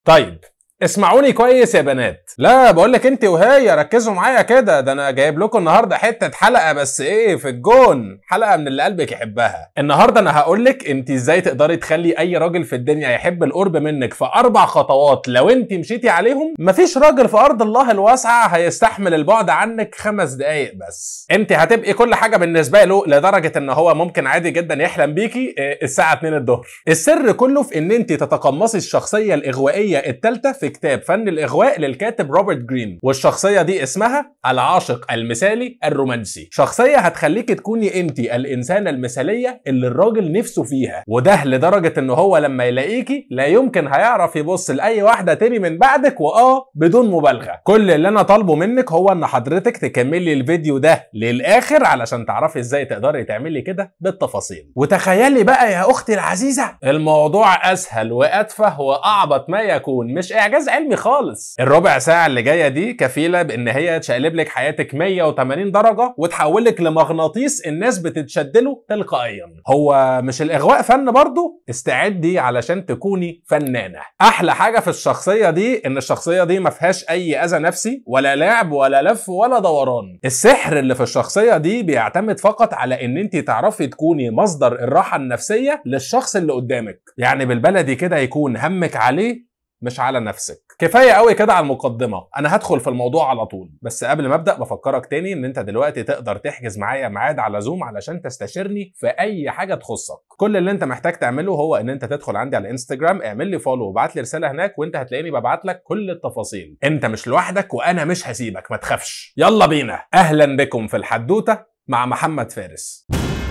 طيب اسمعوني كويس يا بنات لا بقول لك انت وهي ركزوا معايا كده ده انا جايب لكم النهارده حته حلقه بس ايه في الجون حلقه من اللي قلبك يحبها النهارده انا هقول لك انت ازاي تقدري تخلي اي راجل في الدنيا يحب القرب منك في اربع خطوات لو انت مشيتي عليهم مفيش راجل في ارض الله الواسعه هيستحمل البعد عنك خمس دقايق بس انت هتبقي كل حاجه بالنسبه له لدرجه ان هو ممكن عادي جدا يحلم بيكي اه، الساعه 2 الظهر السر كله في ان انت تتقمصي الشخصيه الاغوائيه الثالثه في كتاب فن الاغواء للكاتب روبرت جرين والشخصيه دي اسمها العاشق المثالي الرومانسي شخصيه هتخليك تكوني انت الانسانه المثاليه اللي الراجل نفسه فيها وده لدرجه ان هو لما يلاقيكي لا يمكن هيعرف يبص لاي واحده تاني من بعدك واه بدون مبالغه كل اللي انا طالبه منك هو ان حضرتك تكملي الفيديو ده للاخر علشان تعرفي ازاي تقدري تعملي كده بالتفاصيل وتخيلي بقى يا اختي العزيزه الموضوع اسهل واتفه واعبط ما يكون مش اعجاز علمي خالص الربع ساعه اللي جايه دي كفيله بان هي تشقلب لك حياتك 180 درجه وتحولك لمغناطيس الناس بتتشدله تلقائيا هو مش الاغواء فن برضه استعدي علشان تكوني فنانه احلى حاجه في الشخصيه دي ان الشخصيه دي ما فيهاش اي اذى نفسي ولا لعب ولا لف ولا دوران السحر اللي في الشخصيه دي بيعتمد فقط على ان انت تعرفي تكوني مصدر الراحه النفسيه للشخص اللي قدامك يعني بالبلدي كده يكون همك عليه مش على نفسك كفايه قوي كده على المقدمه انا هدخل في الموضوع على طول بس قبل ما ابدا بفكرك تاني ان انت دلوقتي تقدر تحجز معايا ميعاد على زوم علشان تستشيرني في اي حاجه تخصك كل اللي انت محتاج تعمله هو ان انت تدخل عندي على الانستجرام اعمل لي فولو وابعت لي رساله هناك وانت هتلاقيني ببعت لك كل التفاصيل انت مش لوحدك وانا مش هسيبك ما تخافش يلا بينا اهلا بكم في الحدوته مع محمد فارس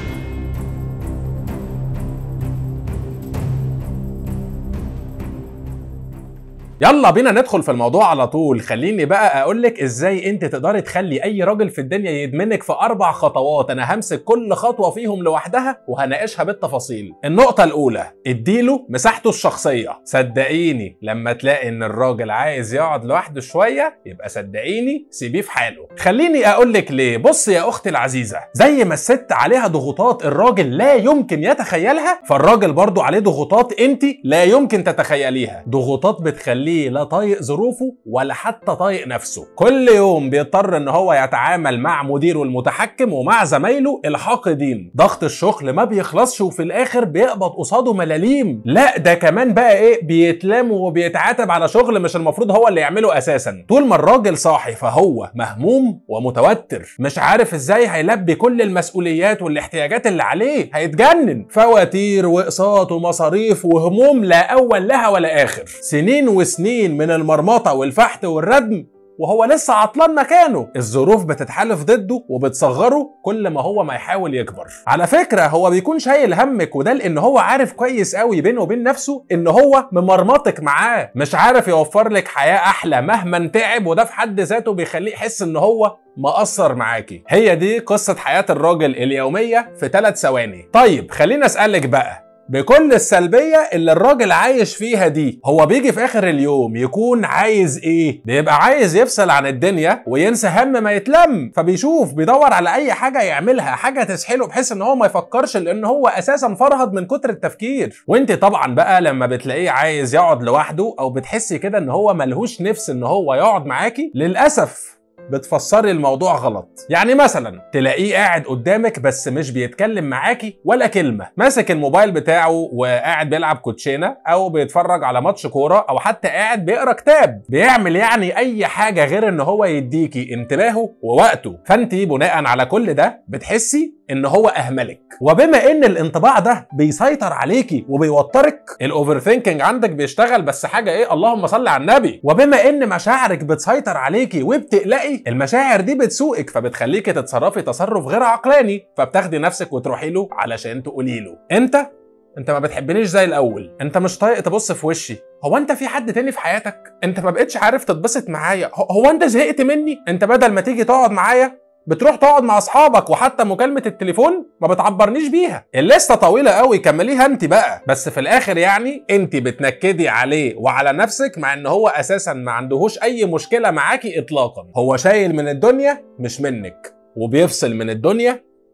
يلا بينا ندخل في الموضوع على طول خليني بقى اقول لك ازاي انت تقدري تخلي اي راجل في الدنيا يدمنك في اربع خطوات انا همسك كل خطوه فيهم لوحدها وهناقشها بالتفاصيل النقطه الاولى اديله مساحته الشخصيه صدقيني لما تلاقي ان الراجل عايز يقعد لوحده شويه يبقى صدقيني سيبيه في حاله خليني اقول لك ليه بص يا اختي العزيزه زي ما الست عليها ضغوطات الراجل لا يمكن يتخيلها فالراجل برضو عليه ضغوطات انت لا يمكن تتخيليها ضغوطات بتخليه لا طايق ظروفه ولا حتى طايق نفسه كل يوم بيضطر ان هو يتعامل مع مديره المتحكم ومع زمايله الحاقدين ضغط الشغل ما بيخلصش وفي الاخر بيقبض قصاده ملاليم لا ده كمان بقى ايه بيتلام وبيتعاتب على شغل مش المفروض هو اللي يعمله اساسا طول ما الراجل صاحي فهو مهموم ومتوتر مش عارف ازاي هيلبي كل المسؤوليات والاحتياجات اللي عليه هيتجنن فواتير واقساط ومصاريف وهموم لا اول لها ولا اخر سنين وسنين من المرمطه والفحت والردم وهو لسه عطلان مكانه الظروف بتتحالف ضده وبتصغره كل ما هو ما يحاول يكبر على فكرة هو بيكون شايل همك وده لان هو عارف كويس قوي بينه وبين نفسه ان هو ممرمطك معاه مش عارف يوفر لك حياة احلى مهما تعب وده في حد ذاته بيخليه يحس ان هو مقصر معاكي هي دي قصة حياة الراجل اليومية في ثلاث ثواني طيب خليني اسألك بقى بكل السلبية اللي الراجل عايش فيها دي هو بيجي في اخر اليوم يكون عايز ايه بيبقى عايز يفصل عن الدنيا وينسى هم ما يتلم فبيشوف بيدور على اي حاجة يعملها حاجة تسحله بحيث ان هو ما يفكرش لان هو اساسا فرهد من كتر التفكير وانت طبعا بقى لما بتلاقيه عايز يقعد لوحده او بتحسي كده ان هو ملهوش نفس ان هو يقعد معاكي للاسف بتفسري الموضوع غلط يعني مثلا تلاقيه قاعد قدامك بس مش بيتكلم معاكي ولا كلمه ماسك الموبايل بتاعه وقاعد بيلعب كوتشينه او بيتفرج على ماتش كوره او حتى قاعد بيقرا كتاب بيعمل يعني اي حاجه غير ان هو يديكي انتباهه ووقته فانت بناء على كل ده بتحسي ان هو اهملك وبما ان الانطباع ده بيسيطر عليكي وبيوترك الاوفر ثينكينج عندك بيشتغل بس حاجه ايه اللهم صل على النبي وبما ان مشاعرك بتسيطر عليكي وبتقلقي المشاعر دي بتسوقك فبتخليكي تتصرفي تصرف غير عقلاني فبتاخدي نفسك وتروحي له علشان تقولي له انت انت ما بتحبنيش زي الاول انت مش طايق تبص في وشي هو انت في حد تاني في حياتك انت ما بقتش عارف تتبسط معايا هو- هو انت زهقت مني انت بدل ما تيجي تقعد معايا بتروح تقعد مع اصحابك وحتى مكالمه التليفون ما بتعبرنيش بيها الليسته طويله قوي كمليها انت بقى بس في الاخر يعني انت بتنكدي عليه وعلى نفسك مع ان هو اساسا ما عندهوش اي مشكله معاكي اطلاقا هو شايل من الدنيا مش منك وبيفصل من الدنيا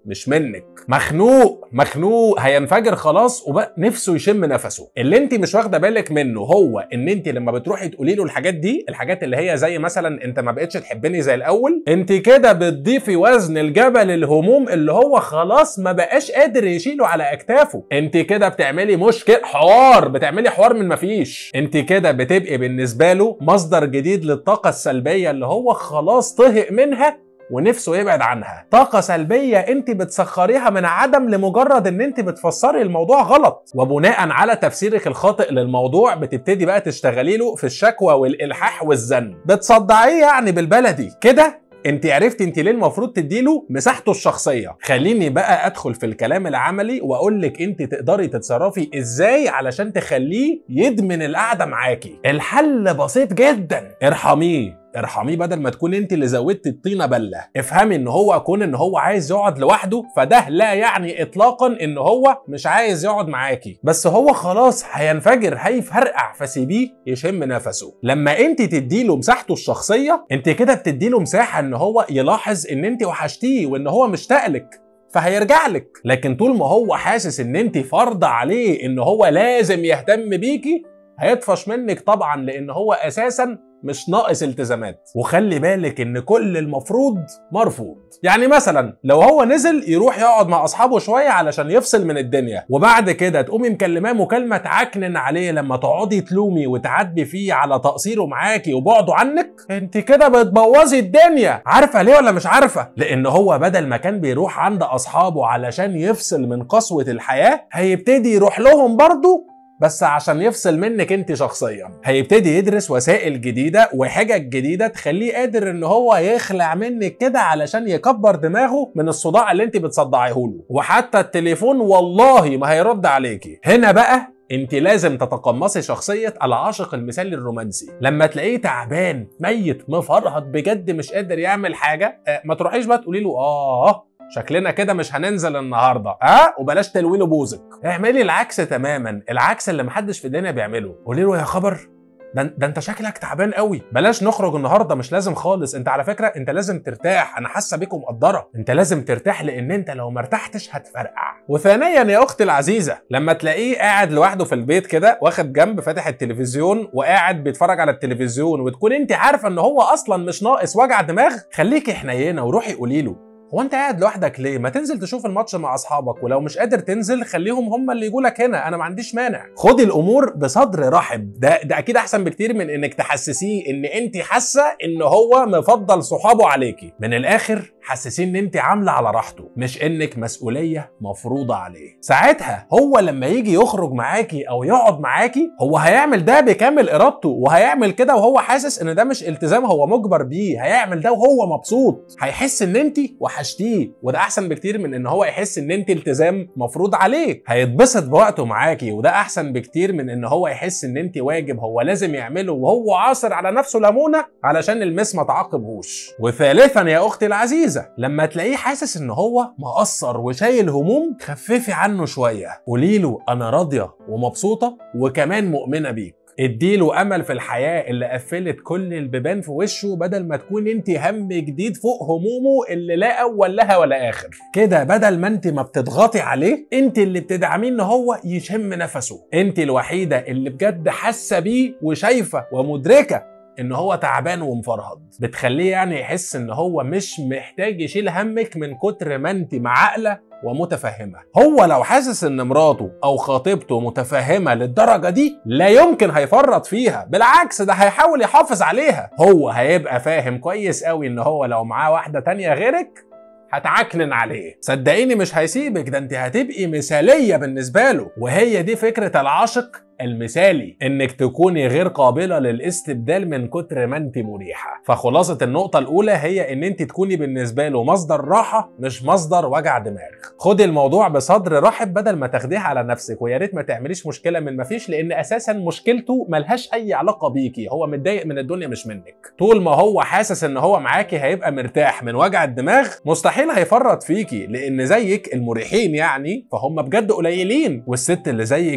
مش منك مخنوق مخنوق هينفجر خلاص وبقى نفسه يشم نفسه اللي انت مش واخده بالك منه هو ان انت لما بتروحي تقولي له الحاجات دي الحاجات اللي هي زي مثلا انت ما بقتش تحبني زي الاول انت كده بتضيفي وزن الجبل الهموم اللي هو خلاص ما بقاش قادر يشيله على اكتافه انت كده بتعملي مشكله حوار بتعملي حوار من مفيش انت كده بتبقي بالنسبه له مصدر جديد للطاقه السلبيه اللي هو خلاص طهق منها ونفسه يبعد عنها طاقة سلبية انت بتسخريها من عدم لمجرد ان انت بتفسري الموضوع غلط وبناء على تفسيرك الخاطئ للموضوع بتبتدي بقى تشتغلي له في الشكوى والالحاح والزن بتصدعيه يعني بالبلدي كده انت عرفتي انت ليه المفروض تديله مساحته الشخصيه خليني بقى ادخل في الكلام العملي واقول لك انت تقدري تتصرفي ازاي علشان تخليه يدمن القعده معاكي الحل بسيط جدا ارحميه ارحميه بدل ما تكون انت اللي زودت الطينه بله افهمي ان هو كون ان هو عايز يقعد لوحده فده لا يعني اطلاقا ان هو مش عايز يقعد معاكي بس هو خلاص هينفجر هيفرقع فسيبيه يشم نفسه لما انت تديله مساحته الشخصيه انت كده بتديله مساحه ان هو يلاحظ ان انت وحشتيه وان هو مشتاق لك فهيرجع لك لكن طول ما هو حاسس ان انت فرض عليه ان هو لازم يهتم بيكي هيطفش منك طبعا لان هو اساسا مش ناقص التزامات وخلي بالك ان كل المفروض مرفوض يعني مثلا لو هو نزل يروح يقعد مع اصحابه شويه علشان يفصل من الدنيا وبعد كده تقومي مكلماه مكالمه تعكنن عليه لما تقعدي تلومي وتعاتبي فيه على تقصيره معاكي وبعده عنك انت كده بتبوظي الدنيا عارفه ليه ولا مش عارفه لان هو بدل ما كان بيروح عند اصحابه علشان يفصل من قسوه الحياه هيبتدي يروح لهم برضه بس عشان يفصل منك انت شخصيا هيبتدي يدرس وسائل جديده وحجج جديده تخليه قادر ان هو يخلع منك كده علشان يكبر دماغه من الصداع اللي انت بتصدعيه له وحتى التليفون والله ما هيرد عليكي هنا بقى انت لازم تتقمصي شخصية العاشق المثالي الرومانسي لما تلاقيه تعبان ميت مفرهد بجد مش قادر يعمل حاجة اه ما تروحيش بقى تقولي له اه شكلنا كده مش هننزل النهارده اه وبلاش تلوين بوزك اعملي العكس تماما العكس اللي محدش في الدنيا بيعمله قولي له يا خبر ده, ده انت شكلك تعبان قوي بلاش نخرج النهارده مش لازم خالص انت على فكره انت لازم ترتاح انا حاسه بيك ومقدره انت لازم ترتاح لان انت لو ما ارتحتش هتفرقع وثانيا يا اختي العزيزه لما تلاقيه قاعد لوحده في البيت كده واخد جنب فاتح التلفزيون وقاعد بيتفرج على التلفزيون وتكون انت عارفه ان هو اصلا مش ناقص وجع دماغ خليكي حنينه وروحي قولي له هو انت قاعد لوحدك ليه؟ ما تنزل تشوف الماتش مع اصحابك ولو مش قادر تنزل خليهم هم اللي يجوا لك هنا انا ما عنديش مانع. خدي الامور بصدر رحب ده ده اكيد احسن بكتير من انك تحسسيه ان انت حاسه ان هو مفضل صحابه عليكي. من الاخر حسسيه ان انت عامله على راحته مش انك مسؤوليه مفروضه عليه. ساعتها هو لما يجي يخرج معاكي او يقعد معاكي هو هيعمل ده بكامل ارادته وهيعمل كده وهو حاسس ان ده مش التزام هو مجبر بيه هيعمل ده وهو مبسوط هيحس ان انت وحشتيه وده احسن بكتير من ان هو يحس ان انت التزام مفروض عليه هيتبسط بوقته معاكي وده احسن بكتير من ان هو يحس ان انت واجب هو لازم يعمله وهو عاصر على نفسه ليمونه علشان المس ما تعاقبهوش وثالثا يا اختي العزيزه لما تلاقيه حاسس ان هو مقصر وشايل هموم خففي عنه شويه قولي له انا راضيه ومبسوطه وكمان مؤمنه بيك اديله امل في الحياه اللي قفلت كل البيبان في وشه بدل ما تكون انت هم جديد فوق همومه اللي لا اول لها ولا اخر كده بدل ما انت ما بتضغطي عليه انت اللي بتدعميه ان هو يشم نفسه انت الوحيده اللي بجد حاسه بيه وشايفه ومدركه ان هو تعبان ومفرهد بتخليه يعني يحس ان هو مش محتاج يشيل همك من كتر ما انت معقله ومتفهمه هو لو حاسس ان مراته او خطيبته متفهمه للدرجه دي لا يمكن هيفرط فيها بالعكس ده هيحاول يحافظ عليها هو هيبقى فاهم كويس قوي ان هو لو معاه واحده تانية غيرك هتعكنن عليه صدقيني مش هيسيبك ده انت هتبقي مثاليه بالنسبه له وهي دي فكره العاشق المثالي انك تكوني غير قابله للاستبدال من كتر ما انت مريحه فخلاصه النقطه الاولى هي ان انت تكوني بالنسبه له مصدر راحه مش مصدر وجع دماغ خدي الموضوع بصدر رحب بدل ما تاخديه على نفسك ويا ريت ما تعمليش مشكله من ما فيش لان اساسا مشكلته ملهاش اي علاقه بيكي هو متضايق من الدنيا مش منك طول ما هو حاسس ان هو معاكي هيبقى مرتاح من وجع الدماغ مستحيل هيفرط فيكي لان زيك المريحين يعني فهم بجد قليلين والست اللي زيك دي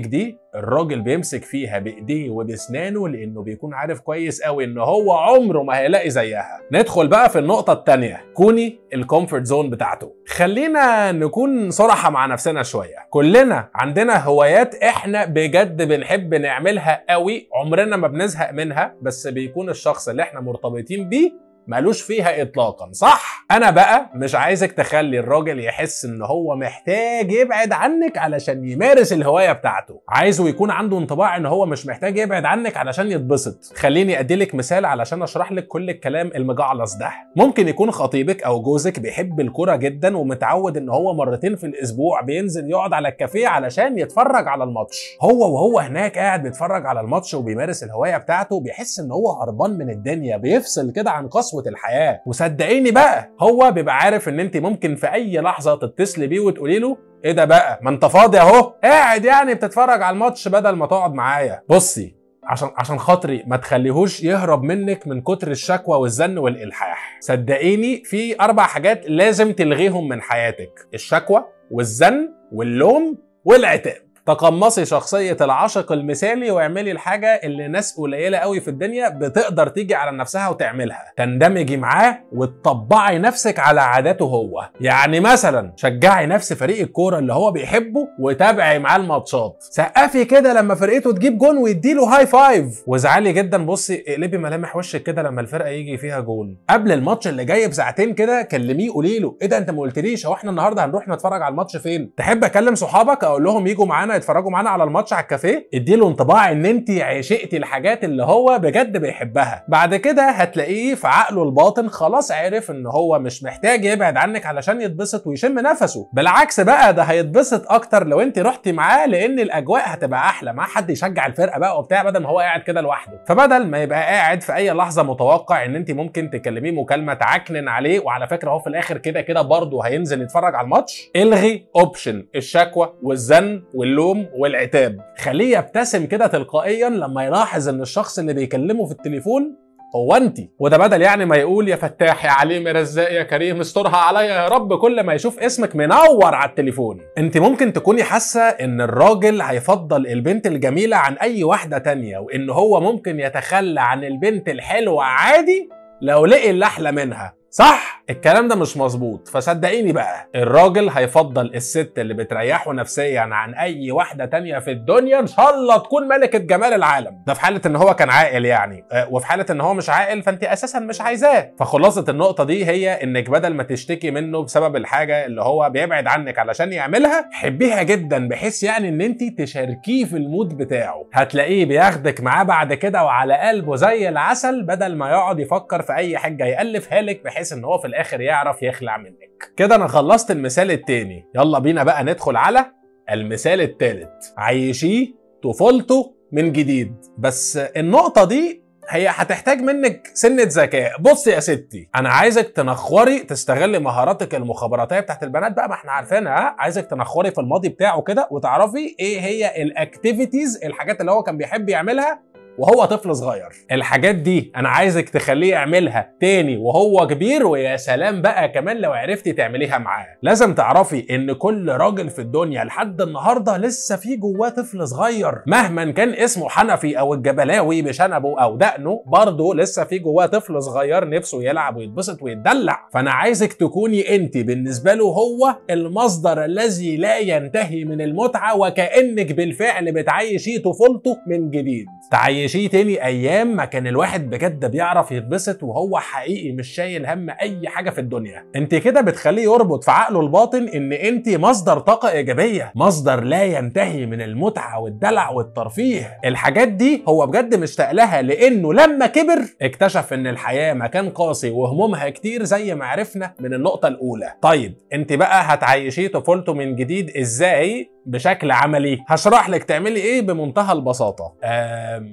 الراجل بيمسك فيها بايديه وبسنانه لانه بيكون عارف كويس قوي ان هو عمره ما هيلاقي زيها ندخل بقى في النقطه الثانيه كوني الكومفورت زون بتاعته خلينا نكون صراحه مع نفسنا شويه كلنا عندنا هوايات احنا بجد بنحب نعملها قوي عمرنا ما بنزهق منها بس بيكون الشخص اللي احنا مرتبطين بيه مالوش فيها اطلاقا صح انا بقى مش عايزك تخلي الراجل يحس ان هو محتاج يبعد عنك علشان يمارس الهوايه بتاعته عايزه يكون عنده انطباع ان هو مش محتاج يبعد عنك علشان يتبسط خليني اديلك مثال علشان اشرح لك كل الكلام المجعلص ده ممكن يكون خطيبك او جوزك بيحب الكوره جدا ومتعود ان هو مرتين في الاسبوع بينزل يقعد على الكافيه علشان يتفرج على الماتش هو وهو هناك قاعد بيتفرج على الماتش وبيمارس الهوايه بتاعته بيحس ان هو هربان من الدنيا بيفصل كده عن قسوه الحياه وصدقيني بقى هو بيبقى عارف ان انت ممكن في اي لحظه تتصلي بيه وتقولي له ايه ده بقى ما انت فاضي اهو قاعد يعني بتتفرج على الماتش بدل ما تقعد معايا بصي عشان عشان خاطري ما تخليهوش يهرب منك من كتر الشكوى والزن والالحاح صدقيني في اربع حاجات لازم تلغيهم من حياتك الشكوى والزن واللوم والعتاب تقمصي شخصية العاشق المثالي واعملي الحاجة اللي ناس قليلة قوي في الدنيا بتقدر تيجي على نفسها وتعملها تندمجي معاه وتطبعي نفسك على عاداته هو يعني مثلا شجعي نفس فريق الكورة اللي هو بيحبه وتابعي معاه الماتشات سقفي كده لما فرقته تجيب جون ويديله هاي فايف وازعلي جدا بصي اقلبي ملامح وشك كده لما الفرقة يجي فيها جون قبل الماتش اللي جاي بساعتين كده كلميه قولي له ايه ده انت ما قلتليش هو احنا النهارده هنروح نتفرج على الماتش فين تحب اكلم صحابك اقول لهم يجوا معانا يتفرجوا معانا على الماتش على الكافيه اديله انطباع ان انت عشقتي الحاجات اللي هو بجد بيحبها بعد كده هتلاقيه في عقله الباطن خلاص عرف ان هو مش محتاج يبعد عنك علشان يتبسط ويشم نفسه بالعكس بقى ده هيتبسط اكتر لو انت رحتي معاه لان الاجواء هتبقى احلى مع حد يشجع الفرقه بقى وبتاع بدل ما هو قاعد كده لوحده فبدل ما يبقى قاعد في اي لحظه متوقع ان انت ممكن تكلميه مكالمه تعكنن عليه وعلى فكره هو في الاخر كده كده برضه هينزل يتفرج على الماتش الغي اوبشن الشكوى والزن واللوم والعتاب خليه يبتسم كده تلقائيا لما يلاحظ ان الشخص اللي بيكلمه في التليفون هو انت وده بدل يعني ما يقول يا فتاح يا عليم يا رزاق يا كريم استرها عليا يا رب كل ما يشوف اسمك منور على التليفون انت ممكن تكوني حاسه ان الراجل هيفضل البنت الجميله عن اي واحده تانية وان هو ممكن يتخلى عن البنت الحلوه عادي لو لقي اللي احلى منها صح الكلام ده مش مظبوط فصدقيني بقى الراجل هيفضل الست اللي بتريحه نفسيا عن اي واحده تانية في الدنيا ان شاء الله تكون ملكه جمال العالم ده في حاله ان هو كان عاقل يعني أه وفي حاله ان هو مش عاقل فانت اساسا مش عايزاه فخلاصه النقطه دي هي انك بدل ما تشتكي منه بسبب الحاجه اللي هو بيبعد عنك علشان يعملها حبيها جدا بحيث يعني ان انت تشاركيه في المود بتاعه هتلاقيه بياخدك معاه بعد كده وعلى قلبه زي العسل بدل ما يقعد يفكر في اي حاجه يالفها لك بحيث ان هو في الاخر يعرف يخلع منك كده انا خلصت المثال التاني يلا بينا بقى ندخل على المثال التالت عيشيه طفولته من جديد بس النقطة دي هي هتحتاج منك سنة ذكاء بص يا ستي انا عايزك تنخوري تستغلي مهاراتك المخابراتية بتاعت البنات بقى ما احنا عارفينها عايزك تنخوري في الماضي بتاعه كده وتعرفي ايه هي الاكتيفيتيز الحاجات اللي هو كان بيحب يعملها وهو طفل صغير الحاجات دي انا عايزك تخليه يعملها تاني وهو كبير ويا سلام بقى كمان لو عرفتي تعمليها معاه لازم تعرفي ان كل راجل في الدنيا لحد النهارده لسه في جواه طفل صغير مهما كان اسمه حنفي او الجبلاوي بشنبه او دقنه برضه لسه في جواه طفل صغير نفسه يلعب ويتبسط ويتدلع فانا عايزك تكوني انت بالنسبه له هو المصدر الذي لا ينتهي من المتعه وكانك بالفعل بتعيشيه طفولته من جديد تعيشيه تاني ايام ما كان الواحد بجد بيعرف يتبسط وهو حقيقي مش شايل هم اي حاجه في الدنيا انت كده بتخليه يربط في عقله الباطن ان انت مصدر طاقه ايجابيه مصدر لا ينتهي من المتعه والدلع والترفيه الحاجات دي هو بجد مشتاق لها لانه لما كبر اكتشف ان الحياه مكان قاسي وهمومها كتير زي ما عرفنا من النقطه الاولى طيب انت بقى هتعيشيه طفولته من جديد ازاي بشكل عملي هشرح لك تعملي ايه بمنتهى البساطه أم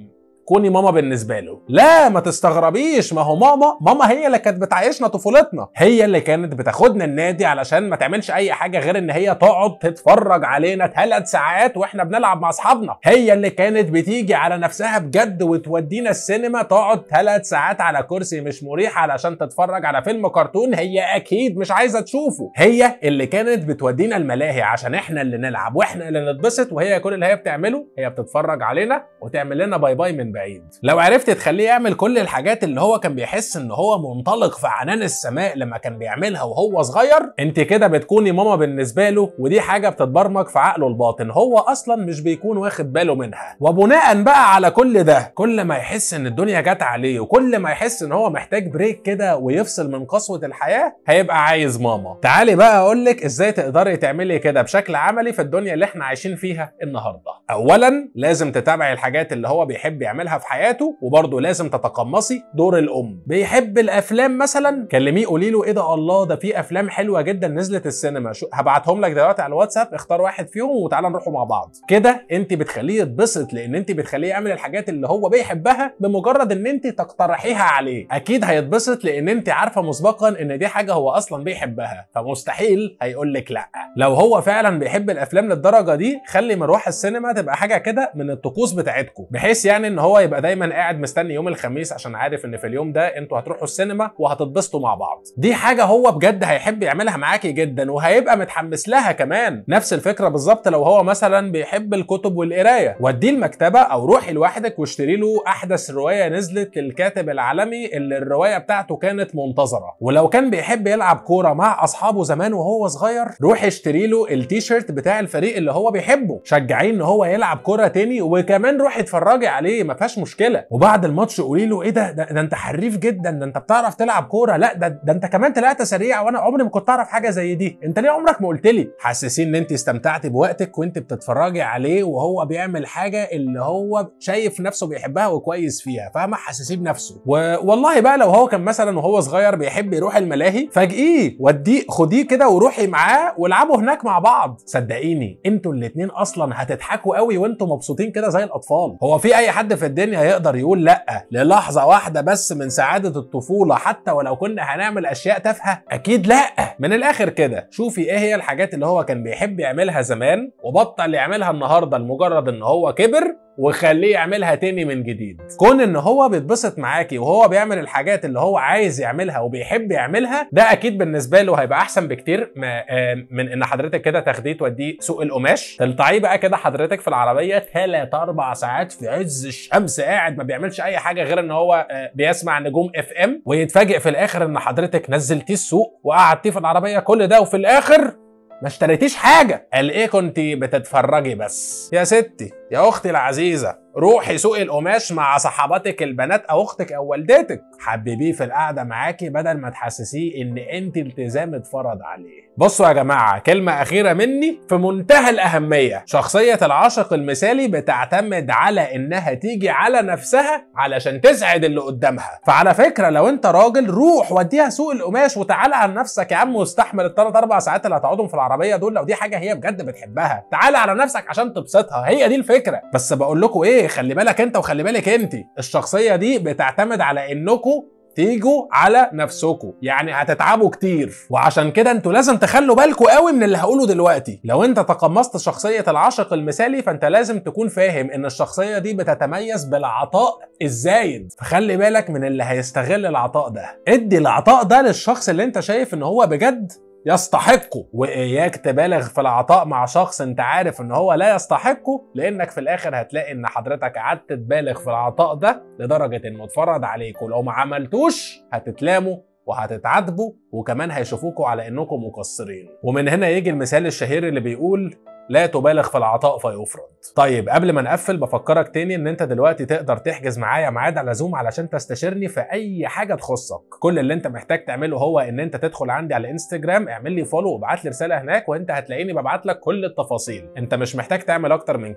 بتكوني ماما بالنسبه له لا ما تستغربيش ما هو ماما ماما هي اللي كانت بتعيشنا طفولتنا هي اللي كانت بتاخدنا النادي علشان ما تعملش اي حاجه غير ان هي تقعد تتفرج علينا ثلاث ساعات واحنا بنلعب مع اصحابنا هي اللي كانت بتيجي على نفسها بجد وتودينا السينما تقعد ثلاث ساعات على كرسي مش مريح علشان تتفرج على فيلم كرتون هي اكيد مش عايزه تشوفه هي اللي كانت بتودينا الملاهي عشان احنا اللي نلعب واحنا اللي نتبسط وهي كل اللي هي بتعمله هي بتتفرج علينا وتعمل لنا باي باي من بعيد لو عرفت تخليه يعمل كل الحاجات اللي هو كان بيحس ان هو منطلق في عنان السماء لما كان بيعملها وهو صغير انت كده بتكوني ماما بالنسبه له ودي حاجه بتتبرمج في عقله الباطن هو اصلا مش بيكون واخد باله منها وبناء بقى على كل ده كل ما يحس ان الدنيا جت عليه وكل ما يحس ان هو محتاج بريك كده ويفصل من قسوه الحياه هيبقى عايز ماما تعالي بقى اقول لك ازاي تقدري تعملي كده بشكل عملي في الدنيا اللي احنا عايشين فيها النهارده اولا لازم تتابعي الحاجات اللي هو بيحب يعملها في حياته وبرضه لازم تتقمصي دور الام بيحب الافلام مثلا كلميه قولي له ايه ده الله ده في افلام حلوه جدا نزلت السينما شو هبعتهم لك دلوقتي على الواتساب اختار واحد فيهم وتعالى نروحوا مع بعض كده انت بتخليه يتبسط لان انت بتخليه يعمل الحاجات اللي هو بيحبها بمجرد ان انت تقترحيها عليه اكيد هيتبسط لان انت عارفه مسبقا ان دي حاجه هو اصلا بيحبها فمستحيل هيقول لك لا لو هو فعلا بيحب الافلام للدرجه دي خلي مروح السينما تبقى حاجه كده من الطقوس بتاعتكم بحيث يعني ان هو يبقى دايما قاعد مستني يوم الخميس عشان عارف ان في اليوم ده انتوا هتروحوا السينما وهتتبسطوا مع بعض دي حاجه هو بجد هيحب يعملها معاكي جدا وهيبقى متحمس لها كمان نفس الفكره بالظبط لو هو مثلا بيحب الكتب والقرايه وديه المكتبه او روحي لوحدك واشتري له احدث روايه نزلت للكاتب العالمي اللي الروايه بتاعته كانت منتظره ولو كان بيحب يلعب كوره مع اصحابه زمان وهو صغير روحي اشتري له التيشيرت بتاع الفريق اللي هو بيحبه شجعيه ان هو يلعب كوره تاني وكمان روحي اتفرجي عليه ما فيهاش مشكله وبعد الماتش قولي له ايه ده, ده ده انت حريف جدا ده انت بتعرف تلعب كوره لا ده, ده انت كمان طلعت سريع وانا عمري ما كنت اعرف حاجه زي دي انت ليه عمرك ما قلت لي حسسيه ان انت استمتعتي بوقتك وانت بتتفرجي عليه وهو بيعمل حاجه اللي هو شايف نفسه بيحبها وكويس فيها فاهمه حسسيه بنفسه والله بقى لو هو كان مثلا وهو صغير بيحب يروح الملاهي فاجئيه وديه خديه كده وروحي معاه والعبوا هناك مع بعض صدقيني انتوا الاتنين اصلا هتضحكوا قوي وانتوا مبسوطين كده زي الاطفال هو في اي حد في الدنيا يقدر يقول لا للحظه واحده بس من سعاده الطفوله حتى ولو كنا هنعمل اشياء تافهه اكيد لا من الاخر كده شوفي ايه هي الحاجات اللي هو كان بيحب يعملها زمان وبطل يعملها النهارده لمجرد ان هو كبر وخليه يعملها تاني من جديد كون ان هو بيتبسط معاكي وهو بيعمل الحاجات اللي هو عايز يعملها وبيحب يعملها ده اكيد بالنسبه له هيبقى احسن بكتير ما من ان حضرتك كده تاخديه توديه سوق القماش تلطعيه بقى كده حضرتك في العربيه ثلاث اربع ساعات في عز الشمس قاعد ما بيعملش اي حاجه غير ان هو بيسمع نجوم اف ام ويتفاجئ في الاخر ان حضرتك نزلتيه السوق وقعدتيه في العربيه كل ده وفي الاخر ما اشتريتيش حاجة قال ايه كنت بتتفرجي بس يا ستي يا اختي العزيزة روحي سوق القماش مع صحباتك البنات او اختك او والدتك حببيه في القعده معاكي بدل ما تحسسيه ان انت التزام اتفرض عليه بصوا يا جماعه كلمه اخيره مني في منتهى الاهميه شخصيه العاشق المثالي بتعتمد على انها تيجي على نفسها علشان تسعد اللي قدامها فعلى فكره لو انت راجل روح وديها سوق القماش وتعالى على نفسك يا عم واستحمل الثلاث اربع ساعات اللي هتقعدهم في العربيه دول لو دي حاجه هي بجد بتحبها تعالى على نفسك عشان تبسطها هي دي الفكره بس بقول لكم ايه خلي بالك انت وخلي بالك انت الشخصيه دي بتعتمد على انكم تيجوا على نفسكم يعني هتتعبوا كتير وعشان كده انتوا لازم تخلوا بالكم قوي من اللي هقوله دلوقتي لو انت تقمصت شخصيه العاشق المثالي فانت لازم تكون فاهم ان الشخصيه دي بتتميز بالعطاء الزايد فخلي بالك من اللي هيستغل العطاء ده ادي العطاء ده للشخص اللي انت شايف ان هو بجد يستحقه واياك تبالغ في العطاء مع شخص انت عارف ان هو لا يستحقه لانك في الاخر هتلاقي ان حضرتك قعدت تبالغ في العطاء ده لدرجه انه اتفرض عليك ولو ما عملتوش هتتلاموا وهتتعاتبوا وكمان هيشوفوكوا على انكم مقصرين ومن هنا يجي المثال الشهير اللي بيقول لا تبالغ في العطاء فيفرض طيب قبل ما نقفل بفكرك تاني ان انت دلوقتي تقدر تحجز معايا ميعاد على زوم علشان تستشيرني في اي حاجه تخصك كل اللي انت محتاج تعمله هو ان انت تدخل عندي على الانستجرام اعمل لي فولو وابعت لي رساله هناك وانت هتلاقيني ببعت لك كل التفاصيل انت مش محتاج تعمل اكتر من كده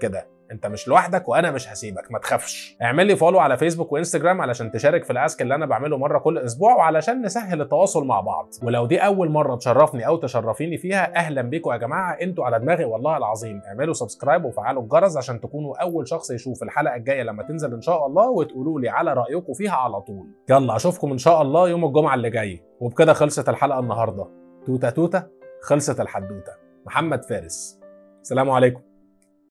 انت مش لوحدك وانا مش هسيبك ما تخافش اعمل لي فولو على فيسبوك وانستجرام علشان تشارك في الاسك اللي انا بعمله مره كل اسبوع وعلشان نسهل التواصل مع بعض ولو دي اول مره تشرفني او تشرفيني فيها اهلا بيكم يا جماعه انتوا على دماغي والله العظيم اعملوا سبسكرايب وفعلوا الجرس عشان تكونوا اول شخص يشوف الحلقه الجايه لما تنزل ان شاء الله وتقولوا لي على رايكم فيها على طول يلا اشوفكم ان شاء الله يوم الجمعه اللي جاي وبكده خلصت الحلقه النهارده توته توته خلصت الحدوته محمد فارس السلام عليكم